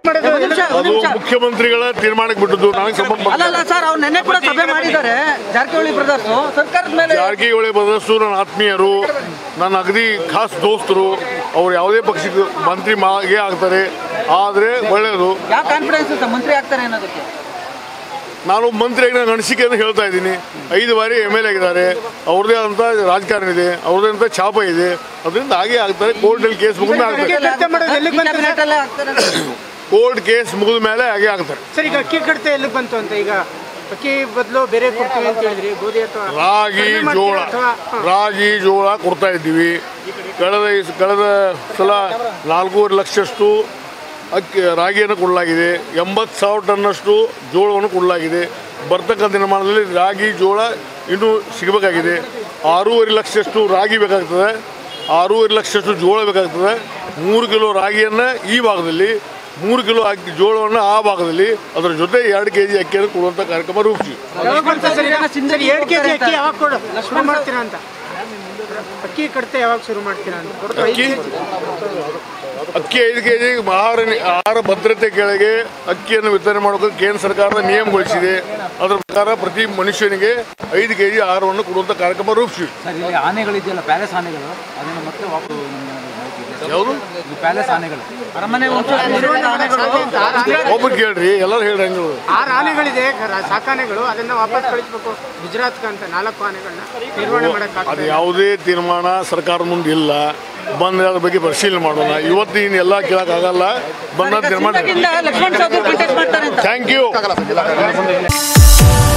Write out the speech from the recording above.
ಮಾಡೋದು ಒಂದ್ ನಿಮಿಷ, ಒಂದ್ ಅದು ನಿಮಿಷ. ಮುಖ್ಯಮಂತ್ರಿಗಳ ತೀರ್ಮಾನಕ್ಕೆ ಬಿಟ್ಟದ್ದು ನನಗೆ ಸಂಬಂಧ ಅಲ್ಲ ಅಲ್ಲ ಸರ್ ಅವ್ರು ನೆನ್ನೆ ಕೂಡ ಸಭೆ ಮಾಡಿದ್ದಾರೆ ಜಾರಕಿಹೊಳಿ ಬ್ರದರ್ಸ್ ಸರ್ಕಾರದ ಮೇಲೆ ಜಾರಕಿಹೊಳಿ ಬದಲಿಸು ನನ್ನ ಆತ್ಮೀಯರು ನನ್ನ ಅಗದಿ ಖಾಸ್ ದೋಸ್ತರು ಅವ್ರು ಯಾವುದೇ ಪಕ್ಷಕ್ಕೆ ಮಂತ್ರಿ ಮಾಗೆ ಆಗ್ತಾರೆ ಆದರೆ ಒಳ್ಳೆಯದು ಯಾವ ಕಾನ್ಫಿಡೆನ್ಸ್ ಸರ್ ಮಂತ್ರಿ ಆಗ್ತಾರೆ ಅನ್ನೋದಕ್ಕೆ ನಾನು ಮಂತ್ರಿಯಾಗಿ ನನ್ನ ಅನಿಸಿಕೆಯನ್ನು ಹೇಳ್ತಾ ಇದ್ದೀನಿ ಐದು ಬಾರಿ ಎಮ್ ಎಲ್ ಎ ಆಗಿದ್ದಾರೆ ಅವ್ರದ್ದೇ ಆದಂಥ ರಾಜಕಾರಣ ಇದೆ ಅವ್ರದ್ದೇ ಅಂತ ಛಾಪ ಇದೆ ಅದರಿಂದ ಹಾಗೆ ಆಗ್ತಾರೆ ಕೋರ್ಟಲ್ಲಿ ಕೇಸ್ ಮುಗಿದ ಆಗ್ತಾರೆ ಅಕ್ಕಿ ಕಡಿತ ಮಾಡೋದು ಎಲ್ಲಿಗೆ ಬಂತು ಸರ್? ಕ್ಯಾಬಿನೆಟ್ ಅಲ್ಲೇ ಆಗ್ತಾರೆ ಅಂತ. ಕೋರ್ಟ್ ಕೇಸ್ ಮುಗಿದ ಮೇಲೆ ಹಾಗೆ ಆಗ್ತಾರೆ ಸರ್ ಈಗ ಅಕ್ಕಿ ಕಡಿತ ಎಲ್ಲಿಗೆ ಬಂತು ಅಂತ ಈಗ ಅಕ್ಕಿ ಬದಲು ಬೇರೆ ಕೊಡ್ತೀವಿ ಅಂತ ಹೇಳಿದ್ರಿ ಗೋಧಿ ಅಥವಾ ರಾಗಿ ಕಡಿಮೆ ಮಾಡ್ತೀರಾ ಜೋಳ ಅಥವಾ ಹಾ. ರಾಗಿ ಜೋಳ ಕೊಡ್ತಾ ಇದ್ದೀವಿ ಕಳೆದ ಈ- ಕಳೆದ ಸಲ ನಾಲ್ಕೂವರೆ ಲಕ್ಷಷ್ಟು ಅಕ್ಕಿ ರಾಗಿಯನ್ನು ಕೊಡಲಾಗಿದೆ ಎಂಬತ್ತು ಸಾವಿರ ಟನ್ನಷ್ಟು ಜೋಳವನ್ನು ಕೊಡಲಾಗಿದೆ ಬರ್ತಕ್ಕಂಥ ದಿನಮಾನದಲ್ಲಿ ರಾಗಿ ಜೋಳ ಇನ್ನೂ ಸಿಗಬೇಕಾಗಿದೆ ಆರೂವರೆ ಲಕ್ಷಷ್ಟು ರಾಗಿ ಬೇಕಾಗ್ತದೆ ಆರೂವರೆ ಲಕ್ಷಷ್ಟು ಜೋಳ ಬೇಕಾಗ್ತದೆ ಮೂರು ಕಿಲೋ ರಾಗಿಯನ್ನು ಈ ಭಾಗದಲ್ಲಿ ಮೂರು ಕಿಲೋ ಅಕ್ಕಿ ಜೋಳವನ್ನು ಆ ಭಾಗದಲ್ಲಿ ಅದರ ಜೊತೆ ಎರಡು ಕೆ ಜಿ ಅಕ್ಕಿಯನ್ನು ಕೊಡುವಂಥ ಕಾರ್ಯಕ್ರಮ ರೂಪಿಸಿ ಯಾವಾಗ ಬರುತ್ತೆ ಸರ್ ಈಗ ಸಿಂಧಗಿ ಎರಡು ಕೆ ಜಿ ಹೋಗ್ತಾರೆ ಅಕ್ಕಿ ಅಂತ. ಯಾವಾಗ ಕೊಡು ಶುರು ಮಾಡ್ತೀರಾ ಅಂತ ಅಕ್ಕಿ ಕಡಿತ ಯಾವಾಗ ಶುರು ಮಾಡ್ತೀರಾ ಅಂತ ಬರುತ್ತೆ ಐದು ಅಕ್ಕಿ ಕೆಜಿ. ಅಕ್ಕಿ ಐದು ಕೆ ಜಿ ಆಹಾರ ನಿ- ಆಹಾರ ಭದ್ರತೆ ಕೆಳಗೆ ಅಕ್ಕಿಯನ್ನು ವಿತರಣೆ ಮಾಡೋಕೆ ಕೇಂದ್ರ ಸರ್ಕಾರದ ನಿಯಮಗೊಳಿಸಿದೆ ಅದರ ಪ್ರಕಾರ ಪ್ರತಿ ಮನುಷ್ಯನಿಗೆ ಐದು ಕೆ ಜಿ ಆಹಾರವನ್ನು ಕೊಡುವಂಥ ಕಾರ್ಯಕ್ರಮ ರೂಪಿಸಿವಿ ಸರ್ ಇಲ್ಲಿ ಆನೆಗಳಿದೆಯಲ್ಲ ಪ್ಯಾಲೇಸ್ ಆನೆಗಳು ಅದನ್ನು ಮತ್ತೆ ವಾಪಸ್ ಯಾವುದು ಈ ಪ್ಯಾಲೇಸ್ ಆನೆಗಳು ಅರಮನೆ ವಂಶ ನಿರ್ವಹಣೆ ಮಾಡಕ್ ಸಾಧ್ಯ ಅಂತ ಆರು ಆನೆ- ಒಬ್ಬರು ಕೇಳ್ರಿ ಎಲ್ಲರೂ ಹೇಳಿ ಹಂಗೆ ಆರು ಆನೆಗಳಿದೆ ರ- ಸಾಕಾನೆಗಳು ಅದನ್ನ ವಾಪಸ್ ಕಳಿಸ್ಬೇಕು ಗುಜರಾತ್ಗೆ ಅಂತ ನಾಲ್ಕು ಆನೆಗಳನ್ನ ನಿರ್ವಹಣೆ ಅದು ಮಾಡಕ್ಕಾಗ್ತದೆ ಯಾವುದೇ ತೀರ್ಮಾನ ಸರ್ಕಾರ ಮುಂದೆ ಇಲ್ಲ ಬಂದ್ರೆ ಅದ್ರ ಬಗ್ಗೆ ಪರಿಶೀಲನೆ ಮಾಡೋಣ ಇವತ್ತು ಇನ್ನು ಎಲ್ಲ ಕೇಳೋಕ್ಕಾಗಲ್ಲ ಬಂದ ತೀರ್ಮಾನ ಸಿಂಧಗಿಯಿಂದ ಲಕ್ಷ್ಮಣ್ ಸವದಿ ಕಂಟೆಸ್ಟ್ ಮಾಡ್ತಾರೆ ಅಂತ ಥ್ಯಾಂಕ್ ಯು